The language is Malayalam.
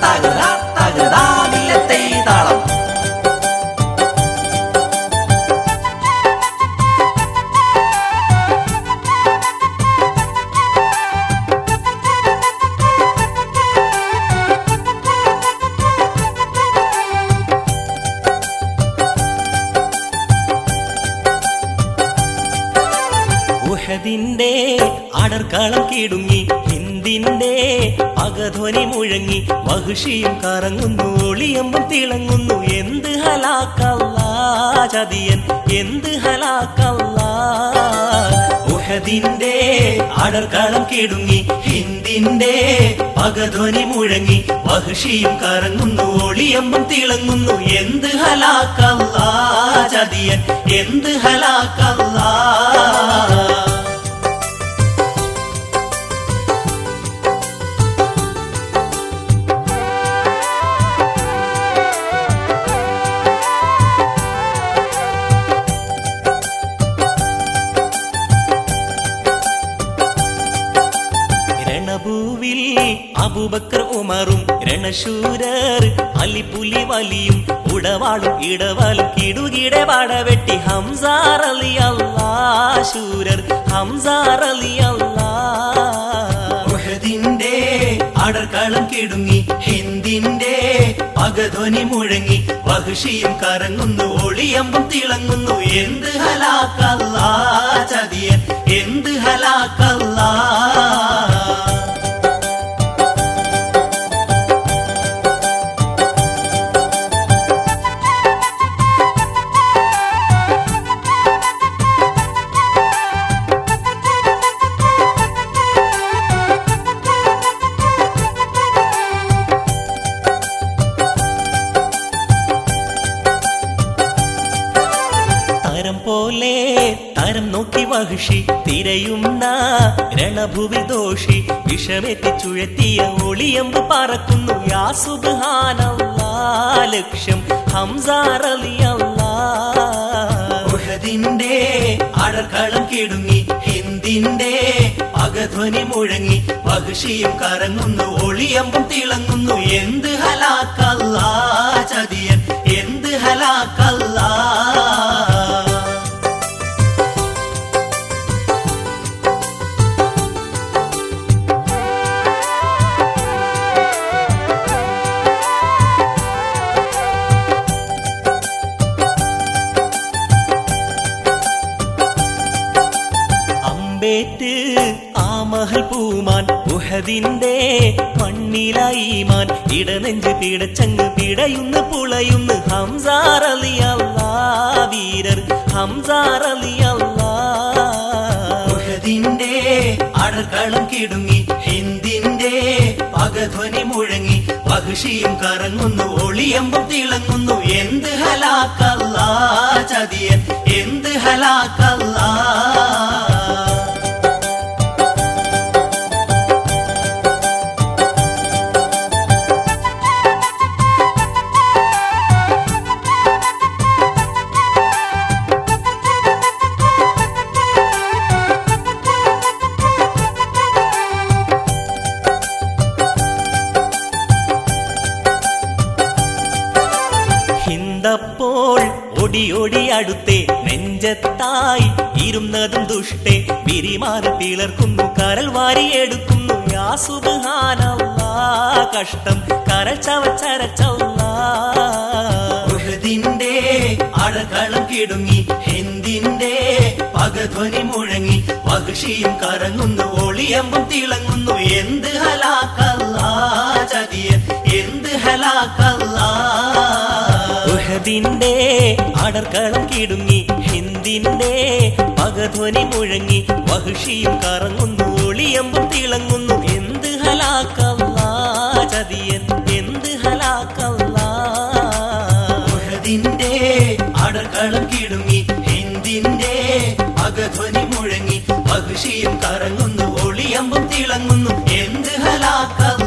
തകതാ തകതാമില്ലത്തെ താളം ഉഹദിന്റെ അടർക്കളം കിടുങ്ങി ഹിന്ദിന്റെ അകധ്വനി മുഴങ്ങി മഹിഷിയും കറങ്ങുന്നു ഒളിയമ്പും തിളങ്ങുന്നു എന്ത് ഹലാക്കല്ല ചതിയൻ എന്ത് ഹലാക്കല്ല ഉഹദിന്റെ അടർക്കളം കിടുങ്ങി ഹിന്ദിന്റെ അകധ്വനി മുഴങ്ങി മഹിഷിയും കറങ്ങുന്നു ഒളിയമ്പും തിളങ്ങുന്നു എന്ത് ഹലാക്കല്ല ചതിയൻ എന്ത് ഹലാക്കല്ല രണഭൂവിൽ അബൂബക്കർ ഉമറും രണശൂരർ അലിപുലി വലിയും ഉടവാളും ഇടവാലും കിടുകിടെ വടവെട്ടി ഹംസാർ അലി അല്ലാ ശൂരർ ഹംസാർ അലി അല്ലാ ഉഹദിന്റെ അടർക്കളം കിടുങ്ങി ഹിന്ദിന്റെ പകധ്വനി മുഴങ്ങി വഹുഷിയും കറങ്ങുന്നു ഒളിയമ്പും തിളങ്ങുന്നു എന്ത് ഹലാക്കല്ല ചതിയൻ എന്ത് ഹലാക്കല്ല തരം പോലെ തരം നോക്കി വഹിഷി തിരയുന്ന രണഭുവി ദോഷി വിഷമെത്തി ചുഴത്തിയ ഒളിയമ്പ് പറക്കുന്നു യാ സുബ്ഹാനല്ലാ ലക്ഷ്യം ഹംസാറലിയല്ലാ ഉഹദിന്റെ അടർക്കളം കിടുങ്ങി ഹിന്ദിന്റെ പകധ്വനി മുഴങ്ങി വഹിഷിയും കറങ്ങുന്നു ഒളിയമ്പും തിളങ്ങുന്നു എന്ത് ഹലാക്കല്ല ചതിയൻ എന്ത് ഹലാക്കല്ല അമ്പേറ്റ് ആമഹൽ പൂമാൻ ഉഹദിന്റെ മണ്ണിലായിമാൻ ഇടനെഞ്ച് പിടച്ചങ്ങ് പിടയുന്ന് പുളയുന്ന് ഹംസാർ അലി അല്ലാ വീരർ ഹംസാർ അലി അല്ലാ ഉഹദിന്റെ അടർക്കളം കിടുങ്ങി ഹിന്ദിന്റെ പകധ്വനി മുഴങ്ങി വഹിഷിയും കറങ്ങുന്നു ഒളിയമ്പും തിളങ്ങുന്നു എന്ത് ഹലാക്കല്ല ചതിയൻ എന്ത് ഹലാക്കല്ല ഹിന്ദപ്പോൾ ഒടി ഒടി അടുത്തേ നെഞ്ചത്തായി ഇരുന്നതും ദുഷ്ടേ വിരിമാറി പിളർക്കുന്നു കരൽ വാരിയെടുക്കുന്നു യാ സുബ്ഹാനല്ലാ കഷ്ടം കരൽ ചവച്ചരച്ചല്ലാ ഉഹദിന്റെ അടകളം കിടുങ്ങി ഹിന്ദിന്റെ പകധ്വനി മുഴങ്ങി വകഷിയും കറങ്ങുന്നു ഒളിയമ്പും തിളങ്ങുന്നു എന്ത് ഹലാക്കല്ല ചതിയൻ എന്ത് ഹലാക്കല്ല ഉഹദിന്റെ അടർക്കളം കിടുങ്ങി ഹിന്ദിന്റെ പകധ്വനി മുഴങ്ങി വഹുഷിയും കറങ്ങുന്നു ഒളിയമ്പും തിളങ്ങുന്നു എന്ത് ഹലാക്കല്ല ചതിയൻ എന്ത് ഹലാക്കല്ല ഉഹദിന്റെ അടർക്കളം കിടുങ്ങി ഹിന്ദിന്റെ പകധ്വനി മുഴങ്ങി വഹുഷിയും കറങ്ങുന്നു ഒളിയമ്പും തിളങ്ങുന്നു എന്ത് ഹലാക്കല്ല